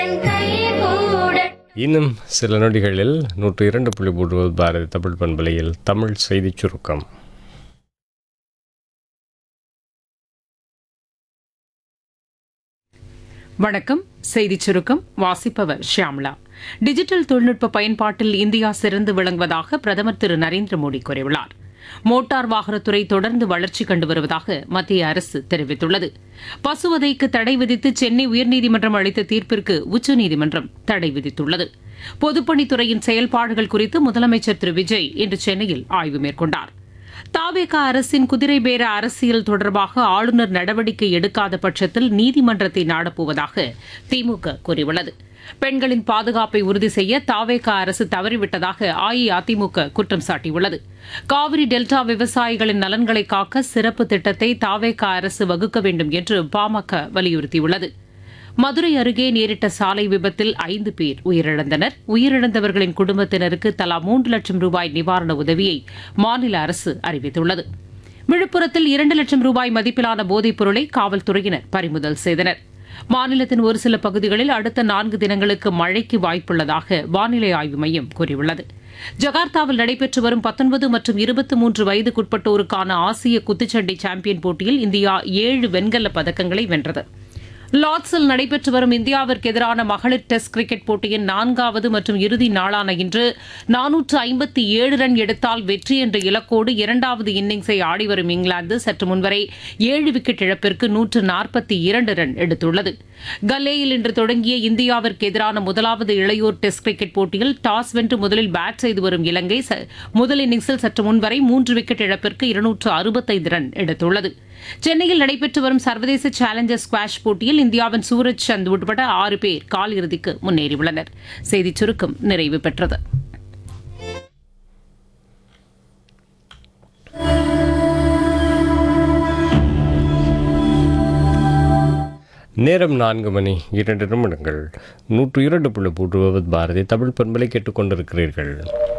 இன்னும் சில நொடிகளில் நூற்று இரண்டு புள்ளி மூன்று பாரதி தமிழ் பண்பலையில் தமிழ் செய்திச் சுருக்கம் வணக்கம் செய்திச் சுருக்கம் வாசிப்பவர் ஷியாம்லா டிஜிட்டல் தொழில்நுட்ப பயன்பாட்டில் இந்தியா சிறந்து விளங்குவதாக பிரதமர் திரு நரேந்திர மோடி கூறியுள்ளார் மோட்டார் வாகனத்துறை தொடர்ந்து வளர்ச்சி கண்டு வருவதாக மத்திய அரசு தெரிவித்துள்ளது பசுவதைக்கு தடை விதித்து சென்னை உயர்நீதிமன்றம் அளித்த தீர்ப்பிற்கு உச்சநீதிமன்றம் தடை விதித்துள்ளது பொதுப்பணித்துறையின் செயல்பாடுகள் குறித்து முதலமைச்சர் திரு விஜய் இன்று சென்னையில் ஆய்வு மேற்கொண்டார் தாவேகா அரசின் குதிரை பேர அரசியல் தொடர்பாக ஆளுநர் நடவடிக்கை எடுக்காத பட்சத்தில் நீதிமன்றத்தை நாடப்போவதாக திமுக கூறியுள்ளது பெண்களின் பாதுகாப்பை உறுதி செய்ய தாவேகா அரசு தவறிவிட்டதாக அஇஅதிமுக குற்றம் சாட்டியுள்ளது காவிரி டெல்டா விவசாயிகளின் நலன்களை காக்க சிறப்பு திட்டத்தை தாவேகா அரசு வகுக்க வேண்டும் என்று பாமக வலியுறுத்தியுள்ளது மதுரை அருகே நேரிட்ட சாலை விபத்தில் ஐந்து பேர் உயிரிழந்தனர் உயிரிழந்தவர்களின் குடும்பத்தினருக்கு தலா மூன்று லட்சம் ரூபாய் நிவாரண உதவியை மாநில அரசு அறிவித்துள்ளது விழுப்புரத்தில் இரண்டு லட்சம் ரூபாய் மதிப்பிலான போதைப் பொருளை காவல்துறையினர் பறிமுதல் செய்தனர் மாநிலத்தின் ஒரு சில பகுதிகளில் அடுத்த நான்கு தினங்களுக்கு மழைக்கு வாய்ப்புள்ளதாக வானிலை ஆய்வு மையம் கூறியுள்ளது ஜகார்த்தாவில் நடைபெற்று வரும் பத்தொன்பது மற்றும் இருபத்தி மூன்று வயதுக்குட்பட்டோருக்கான ஆசிய குத்துச்சண்டை சாம்பியன் போட்டியில் இந்தியா ஏழு வெண்கலப் பதக்கங்களை வென்றது லார்ட்ஸில் நடைபெற்று வரும் இந்தியாவிற்கு எதிரான மகளிர் டெஸ்ட் கிரிக்கெட் போட்டியின் நான்காவது மற்றும் இறுதி நாளான இன்று நானூற்று ஐம்பத்தி ஏழு ரன் எடுத்தால் வெற்றி என்ற இலக்கோடு இரண்டாவது இன்னிங்ஸை ஆடிவரும் இங்கிலாந்து சற்று முன்வரை ஏழு விக்கெட் இழப்பிற்கு நூற்று நாற்பத்தி இரண்டு ரன் எடுத்துள்ளது கல்லேயில் இன்று தொடங்கிய இந்தியாவிற்கு எதிரான முதலாவது இளையோர் டெஸ்ட் கிரிக்கெட் போட்டியில் டாஸ் வென்று முதலில் பேட் செய்து வரும் இலங்கை ச- முதல் இன்னிங்ஸில் சற்று முன்வரை மூன்று விக்கெட் இழப்பிற்கு இருநூற்று அறுபத்தைந்து ரன் எடுத்துள்ளது சென்னையில் நடைபெற்று வரும் சர்வதேச சேலஞ்சர் ஸ்குவாஷ் போட்டியில் இந்தியாவின் சூரஜ் சந்த் உட்பட ஆறு பேர் காலிறுதிக்கு முன்னேறியுள்ளனர் செய்திச் சுருக்கம் நிறைவு பெற்றது நேரம் நான்கு மணி இரண்டு நிமிடங்கள் நூற்று இரண்டு புள்ளி மூன்று பாரதி தமிழ் பண்பலை கேட்டுக்கொண்டிருக்கிறீர்கள்